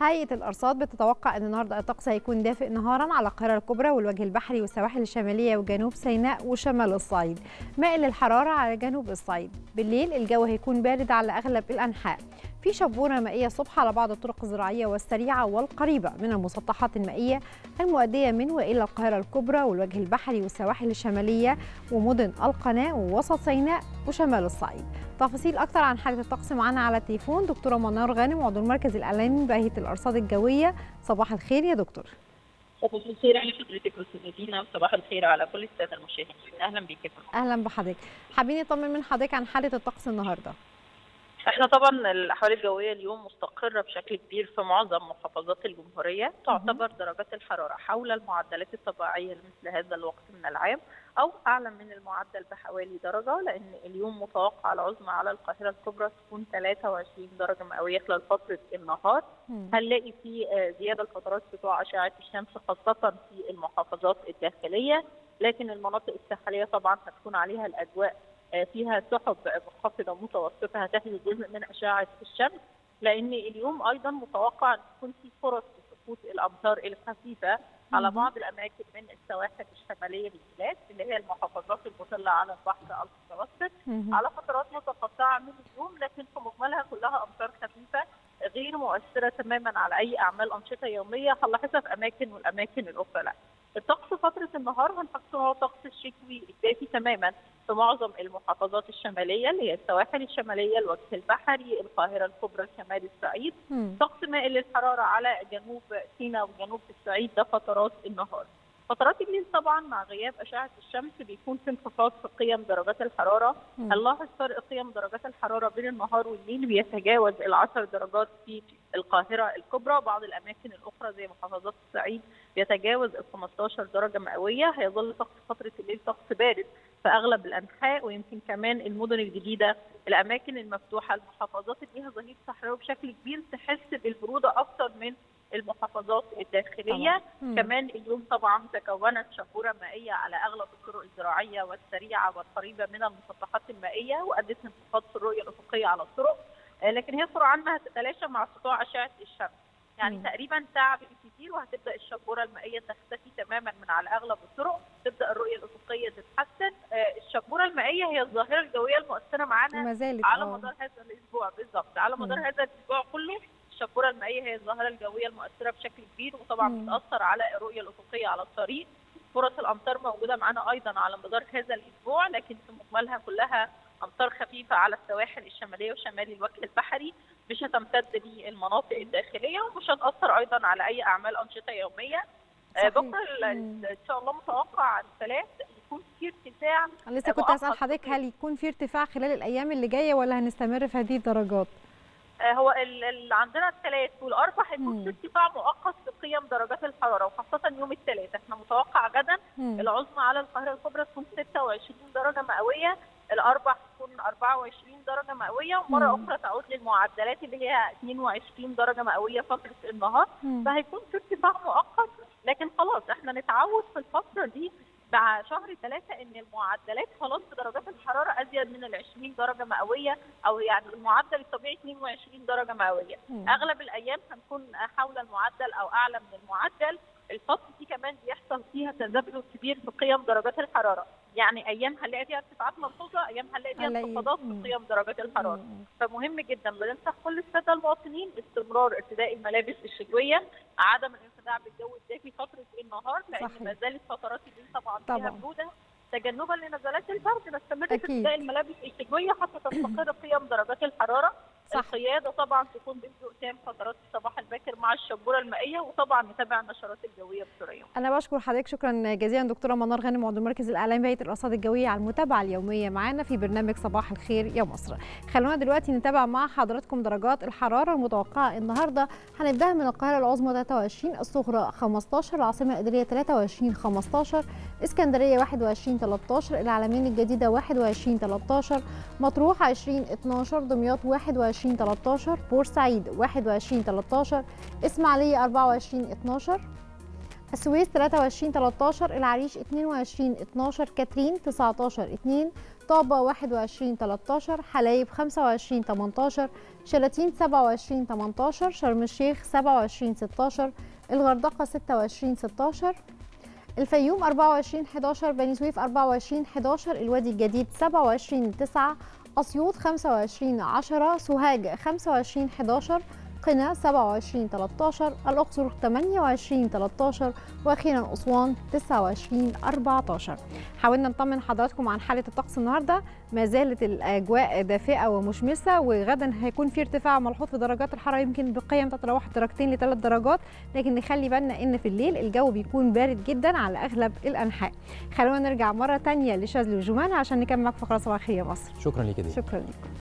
هيئة الأرصاد بتتوقع أن النهاردة الطقس هيكون دافئ نهارا على القاهرة الكبرى والوجه البحري والسواحل الشمالية وجنوب سيناء وشمال الصعيد مائل للحرارة على جنوب الصعيد بالليل الجو هيكون بارد على أغلب الأنحاء في شبورة مائية الصبح على بعض الطرق الزراعية والسريعة والقريبة من المسطحات المائية المؤدية من وإلى القاهرة الكبرى والوجه البحري والسواحل الشمالية ومدن القناة ووسط سيناء وشمال الصعيد تفاصيل أكثر عن حالة الطقس معنا على التليفون دكتورة منار غانم عضو المركز الإعلامي بهيئة الأرصاد الجوية صباح الخير يا دكتور صباح الخير على حضرتك استاذه دينا وصباح الخير على كل الساده المشاهدين اهلا بيك اهلا بحضرتك حابين نطمن من حضرتك عن حاله الطقس النهارده احنا طبعا الاحوال الجويه اليوم مستقره بشكل كبير في معظم محافظات الجمهوريه تعتبر درجات الحراره حول المعدلات الطبيعيه لمثل هذا الوقت من العام او اعلى من المعدل بحوالي درجه لان اليوم متوقع العظمى على القاهره الكبرى تكون 23 درجه مئويه خلال فتره النهار هنلاقي في زياده الفترات سطوع اشعه الشمس خاصه في المحافظات الداخليه لكن المناطق الساحليه طبعا هتكون عليها الاجواء فيها سحب منخفضه متوسطه هتحجز جزء من اشعه الشمس لان اليوم ايضا متوقع ان تكون في فرص لسقوط الامطار الخفيفه على بعض الاماكن من السواحل الشماليه للبلاد اللي هي المحافظات المطله على البحر المتوسط على فترات متقطعه من اليوم لكن في مجملها كلها امطار خفيفه غير مؤثره تماما على اي اعمال انشطه يوميه هنلاحظها في اماكن والاماكن الاخرى لا. الطقس فتره النهار هنحس هو طقس الشتوي الدافي تماما في معظم المحافظات الشماليه اللي هي السواحل الشماليه الوجه البحري القاهره الكبرى شمال الصعيد طقس مائل للحراره على جنوب سيناء وجنوب الصعيد ده فترات النهار فترات الليل طبعا مع غياب اشعه الشمس بيكون في انخفاض في قيم درجات الحراره هنلاحظ فرق قيم درجات الحراره بين النهار والليل بيتجاوز ال 10 درجات في القاهره الكبرى وبعض الاماكن الاخرى زي محافظات الصعيد بيتجاوز ال 15 درجه مئويه هيظل طقس فتره الليل طقس بارد في اغلب الانحاء ويمكن كمان المدن الجديده الاماكن المفتوحه المحافظات اللي ليها ظهير صحراوي بشكل كبير تحس بالبروده اكثر من المحافظات الداخليه كمان اليوم طبعا تكونت شبوره مائيه على اغلب الطرق الزراعيه والسريعه والقريبه من المسطحات المائيه وادت لانخفاض في الرؤيه الافقيه على الطرق لكن هي سرعان ما هتتلاشى مع سطوع اشعه الشمس يعني م. تقريبا ساعه بالكثير وهتبدا الشبوره المائيه تختفي تماما من على اغلب الطرق تبدا الرؤيه الافقيه تتحسن آه الشبوره المائيه هي الظاهره الجويه المؤثره معانا على أوه. مدار هذا الاسبوع بالظبط على مدار م. هذا الاسبوع كله الشبوره المائيه هي الظاهره الجويه المؤثره بشكل كبير وطبعا م. بتاثر على الرؤيه الافقيه على الطريق فرص الامطار موجوده معانا ايضا على مدار هذا الاسبوع لكن في مجملها كلها امطار خفيفه على السواحل الشماليه وشمال الوجه البحري مش هتمتد للمناطق الداخليه ومش هتاثر ايضا على اي اعمال انشطه يوميه صحيح. بكره ان شاء الله متوقع الثلاث يكون في ارتفاع لسه كنت اسال حضرتك هل يكون في ارتفاع خلال الايام اللي جايه ولا هنستمر في هذه الدرجات؟ هو اللي عندنا الثلاث والاربع هيكون في ارتفاع مؤقت في قيم درجات الحراره وخاصه يوم الثلاث احنا متوقع غدا مم. العظمى على القاهره الكبرى تكون 26 درجه مئويه الاربع تكون 24 درجه مئويه ومره مم. اخرى تعود للمعدلات اللي هي 22 درجه مئويه فتره النهار مم. فهيكون في ارتفاع مؤقت لكن خلاص احنا نتعود في الفتره دي مع شهر ثلاثة ان المعدلات خلاص في درجات الحرارة ازيد من ال 20 درجة مئوية او يعني المعدل الطبيعي 22 درجة مئوية مم. اغلب الايام هنكون حول المعدل او اعلى من المعدل الفترة دي كمان بيحصل فيها تذبذب كبير في قيم درجات الحرارة يعني ايام هنلاقي فيها ارتفاعات ملحوظه ايام هنلاقي فيها انخفاضات في قيم درجات الحراره مم. فمهم جدا بننصح كل الساده المواطنين استمرار ارتداء الملابس الشتويه عدم الانخداع بالجو الدافي فتره النهار لان ما زالت فترات الليل طبعا, طبعا فيها بروده تجنبا لنزلات البرد نستمر في ارتداء الملابس الشتويه حتى تستقر قيم درجات الحراره صح. القياده طبعا تكون بهدوء تام فترات الصباح الباكر مع الشبوره المائيه وطبعا نتابع النشرات الجويه بسرعه. انا بشكر حضرتك شكرا جزيلا دكتوره منار غانم عضو المركز الاعلامي بهيئه الارصاد الجويه على المتابعه اليوميه معانا في برنامج صباح الخير يا مصر. خلونا دلوقتي نتابع مع حضراتكم درجات الحراره المتوقعه النهارده هنبداها من القاهره العظمى 23 الصغرى 15 العاصمه الاداريه 23 15 اسكندريه 21 13 العلمين الجديده 21 13 مطروح 20 12 دمياط 21 13 بورسعيد 21 13 اسماعيليه 24 12 السويس 23 13 العريش 22 12 كاترين 19 2 طابة 21 13 حلايب 25 18 شلاتين 27 18 شرم الشيخ 27 16 الغردقة 26 16 الفيوم 24 11 بني سويف 24 11 الوادي الجديد 27 9 أسيوط 25 10 سوهاج 25 11 قنا 27 13 الأقصر 28 13 وأخيرا أسوان 29 14 حاولنا نطمن حضراتكم عن حالة الطقس النهاردة ما زالت الأجواء دافئة ومشمسة وغدا هيكون في ارتفاع ملحوظ في درجات الحرارة يمكن بقيم تتراوح درجتين لثلاث درجات لكن نخلي بالنا إن في الليل الجو بيكون بارد جدا على أغلب الأنحاء خلونا نرجع مرة تانية لشاذلي وجمان عشان نكمل معاكم فقرة صباحية مصر شكرا لك دي شكرا لكم